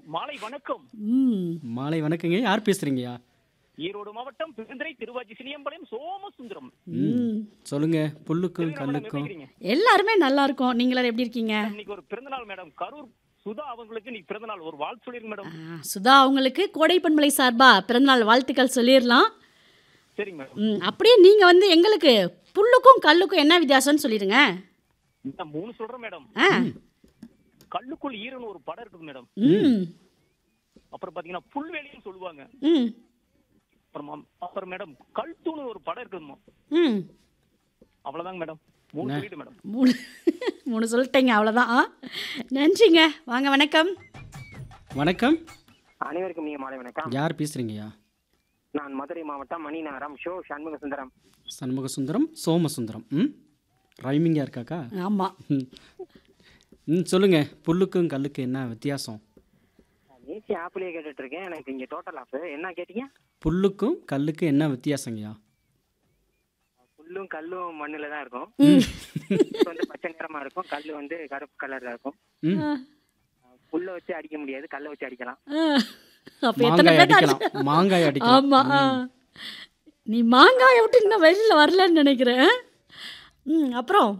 மாலை வணக்கம் ம் மாலை வணக்கங்க யார் பேசுறீங்கய்யா ஈரோடு மாவட்டம் பெருந்துறை திருவாச்சி சினியம்பாளையம் சோமசுந்தரம் ம் சொல்லுங்க புல்லுக்கும் மேடம், எப்படி கல்லுக்கும் இருக்கிறீங்க? எல்லாருமே நல்லா இருக்கோம் நீங்களா எப்படி இருக்கீங்க இன்னைக்கு ஒரு பிறந்தநாள் மேடம் கரூர் சுதா அவங்களுக்கு இன்னைக்கு பிறந்தநாள் ஒரு வாழ்த்து சொல்லிருங்க மேடம் ஆ, சுதா அவங்களுக்கு கோடை பண்பலை சார்பா பிறந்தநாள் வாழ்த்துக்கள் சொல்லிடலாம் சரிங்க மேடம் ம் அப்படியே நீங்க வந்து எங்களுக்கு புல்லுக்கும் கல்லுக்கும் என்ன வித்தியாசம்னு சொல்லிடுங்க இந்த மூணு சொல்றேன் மேடம் ஆ கல்லுக்குள் ஈரன்னு ஒரு படம் இருக்குது மேடம் ம் அப்புறம் பாத்தீங்கன்னா புல்வெளின்னு சொல்லுவாங்க ம் அப்புறமா அப்புறம் மேடம் கல் தூணு ஒரு படம் இருக்குதுமா ம் அவ்வளவுதாங்க மேடம் மூணு சொல்லிட்டு மேடம் மூணு மூணு சொல்லிட்டீங்க அவ்வளோதான் ஆ நன்றிங்க வாங்க வணக்கம் வணக்கம் அனைவருக்கும் நீங்க மாலை வணக்கம் யார் பேசுறீங்கய்யா நான் மதுரை மாவட்டம் மணிநகரம் ஷோ சண்முக சுந்தரம் சண்முக சுந்தரம் சோமசுந்தரம் ம் ரைமிங்கா இருக்காக்கா ஆமாம் ம் ம் சொல்லுங்க புல்லுக்கும் கல்லுக்கும் என்ன வித்தியாசம் ஏசி ஆப்லயே கேட்டுட்டு இருக்கேன் எனக்கு இங்க டோட்டல் ஆஃப் என்ன கேட்டீங்க புல்லுக்கும் கல்லுக்கும் என்ன வித்தியாசங்கய்யா புல்லும் கல்லும் மண்ணுல தான் இருக்கும் ம் புல்லு வந்து பச்சை நிறமா இருக்கும் கல் வந்து கருப்பு கலர்ல இருக்கும் ம் புல்ல வச்சு அடிக்க முடியாது கல்லை வச்சு அடிக்கலாம் அப்போ எத்தனை மாங்காய் பேர் அடிக்கலாம் மாங்காய் அடிக்கலாம் ஆமாம் ஆ நீ மாங்காயை விட்டு இன்னும் வெளியில் வரலன்னு நினைக்கிறேன் ம் அப்புறம்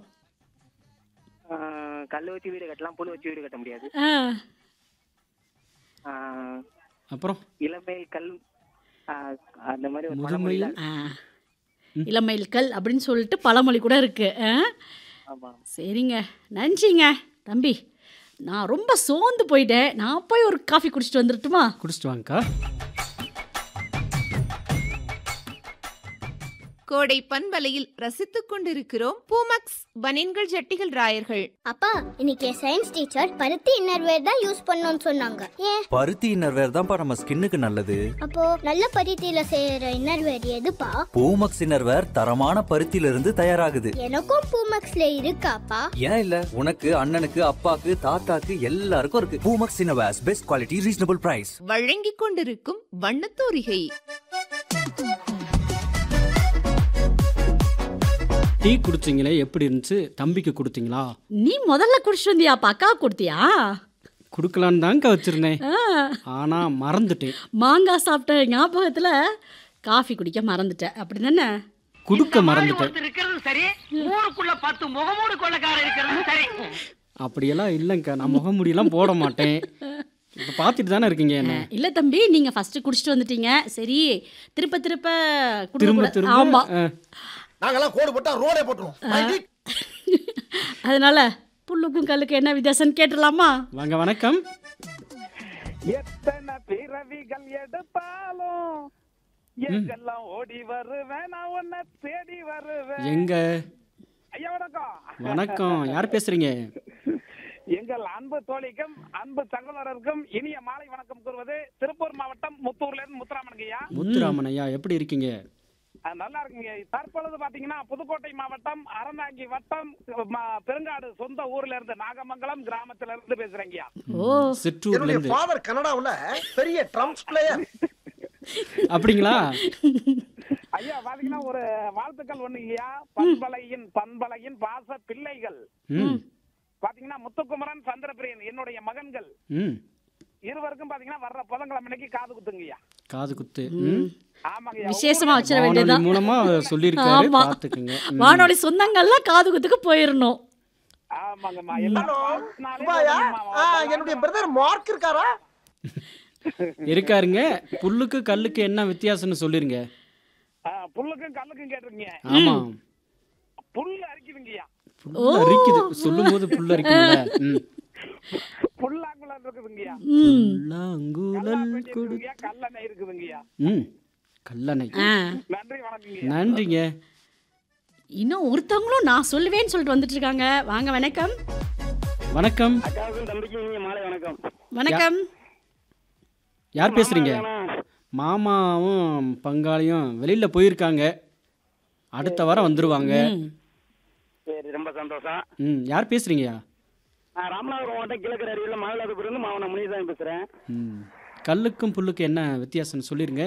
ஆஹ் கல்லு வச்சு வீடு கட்டலாம் புல் வச்சு வீடு கட்ட முடியாது ஆ ஆஹ் அப்புறம் இளமை கல் ஆஹ் அந்த மாதிரி ஒரு முதுமையில் பழமொழியில ஆ இளமையில் கல் அப்படின்னு சொல்லிட்டு பழமொழி கூட இருக்கு ஆ ஆமா சரிங்க நன்றிங்க தம்பி நான் ரொம்ப சோர்ந்து போயிட்டேன் நான் போய் ஒரு காஃபி குடிச்சிட்டு வந்துடட்டுமா குடிச்சிட்டு வாங்கக்கா கோடை பண்பலையில் ரசித்துக் கொண்டிருக்கிறோம் பூமக்ஸ் பனின்கள் ஜட்டிகள் ராயர்கள் அப்பா இன்னைக்கு சயின்ஸ் டீச்சர் பருத்தி இன்னர்வேர் தான் யூஸ் பண்ணணும்னு சொன்னாங்க ஏன் பருத்தி இன்னர்வேர் தான்ப்பா நம்ம ஸ்கின்னுக்கு நல்லது அப்போ நல்ல பருத்தியில செய்யற இன்னர்வேர் எதுப்பா பூமக்ஸ் இன்னர்வேர் தரமான பருத்தியில இருந்து தயாராகுது எனக்கும் பூமக்ஸ்ல இருக்காப்பா ஏன் இல்ல உனக்கு அண்ணனுக்கு அப்பாக்கு தாத்தாக்கு எல்லாருக்கும் இருக்கு Poomex innerwears best quality reasonable price வழங்கிக் கொண்டிருக்கும் வண்ணத்தூரிகை டீ குடிச்சிங்களே எப்படி இருந்துச்சு தம்பிக்கு கொடுத்தீங்களா நீ முதல்ல குடிச்சிட்டு வந்தியா அக்கா கொடுத்தியா கொடுக்கலான்னு தாங்க வச்சிருந்தேன் ஆ, ஆனா மறந்துட்டேன் மாங்காய் சாப்பிட்ட ஞாபகத்தில் காஃபி குடிக்க மறந்துட்டேன் அப்படி தானே கொடுக்க மறந்துட்டேன் இருக்கிறது சரி ஊருக்குள்ள பத்து முகமூடு கொள்ளக்காரர் இருக்கிறது சரி அப்படியெல்லாம் இல்லைங்க்கா நான் முகமூடியெல்லாம் போட மாட்டேன் இப்போ பார்த்துட்டு தானே இருக்கீங்க என்ன இல்லை தம்பி நீங்கள் ஃபஸ்ட்டு குடிச்சிட்டு வந்துட்டீங்க சரி திருப்ப திருப்ப திரும்ப குடிக்க திரும்ப ஆமாம் ஆ, நாங்கெல்லாம் கோடு போட்டா ரோடே போட்டுருவோம் அதனால புல்லுக்கும் கல்லுக்கும் என்ன வித்தியாசம்னு கேட்டுடலாமா வாங்க வணக்கம் எத்தனை பிறவிகள் எடுத்தாலும் எங்கெல்லாம் ஓடி வருவேன் நான் உன்னை தேடி வருவேன் எங்க ஐயா வணக்கம் வணக்கம் யார் பேசுறீங்க எங்கள் அன்பு தோழிக்கும் அன்பு சகோதரருக்கும் இனிய மாலை வணக்கம் கூறுவது திருப்பூர் மாவட்டம் முத்தூர்ல இருந்து முத்துராமனுங்க ஐயா முத்துராமன் ஐயா எப்படி இருக்கீங்க அஹ் நல்லா இருக்குங்க தற்பொழுது பாத்தீங்கன்னா புதுக்கோட்டை மாவட்டம் அறந்தாங்கி வட்டம் ம- பெருங்காடு சொந்த ஊர்ல இருந்து நாகமங்கலம் கிராமத்துல இருந்து பேசுறேங்கய்யா ஓ சிற்றூர்ல என்னுடைய இருந்து ஃபாதர் கனடாவுல பெரிய ட்ரம்ஸ் பிளேயர் அப்படிங்களா ஐயா பாத்தீங்கன்னா ஒரு வாழ்த்துக்கள் ஒண்ணுங்கய்யா பண்பலையின் பண்பலையின் பாச பிள்ளைகள் ம் பாத்தீங்கன்னா முத்துக்குமரன் சந்திரபிரியன் என்னுடைய மகன்கள் ம் இருவருக்கும் பாத்தீங்கன்னா வர்ற புதன்கிழமை அன்னைக்கு காது குத்துங்கய்யா காது குத்து ம் ஆமாங்கய்யா விசேஷமா வச்சிட வானொலி வேண்டியதுதான் மூலமா சொல்லியிருக்காரு ஆமா. பார்த்துக்குங்க ம். வானொலி சொந்தங்கள்லாம் காது குத்துக்கு போயிடணும் ஆமாங்கம்மா ஹலோ எல்லாரும் சுபாயா ஆ, என்னுடைய பிரதர் மார்க் இருக்காரா இருக்காருங்க புல்லுக்கு கல்லுக்கு என்ன வித்தியாசம்னு சொல்லிருங்க புல்லுக்கும் கல்லுக்கும் கேட்டிருக்கீங்க ஆமா புல் அரிக்குதுங்கய்யா புல்லு அரிக்குது சொல்லும் போது புல்லு அரிக்குதுல்ல ம். புல்லாங்குழல் இருக்குதுங்கய்யா ம் புல்லாங்குழல் கல்லாப்பெட்டி கொடு இருக்குதுங்கய்யா கல்லணை இருக்குதுங்கய்யா ம் கல்லணை ஆ நன்றி வணக்கங்கய்யா நன்றிங்க இன்னும் ஒருத்தவங்களும் நான் சொல்லுவேன்னு சொல்லிட்டு வந்துட்டு இருக்காங்க வாங்க வணக்கம் வணக்கம் அக்காவுக்கும் தம்பிக்கும் இனிய மாலை வணக்கம் வணக்கம் யார் பேசுறீங்க மாமாவும் பங்காளியும் வெளியில போயிருக்காங்க அடுத்த வாரம் வந்துருவாங்க ம். சரி ரொம்ப சந்தோஷம் ம் யார் பேசுறீங்கயா நான் ராமநாதபுரம் மாவட்டம் கிழக்கு அருவியில் மயிலாடுதுறையிலிருந்து மாவன முனிசாமி பேசுறேன் ம் கல்லுக்கும் புல்லுக்கும் என்ன வித்தியாசம்னு சொல்லிருங்க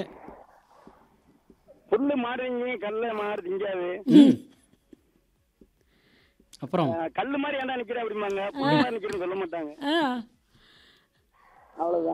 புல்லு மாறுவீங்க கல்ல மாறு திங்காது ம் அப்புறம் கல்லு மாதிரி ஏன்டா நிக்கிற அப்படிம்பாங்க புல்லு மாதிரி நிக்கிறேன்னு சொல்ல மாட்டாங்க ஆ அவ்வளவுதான்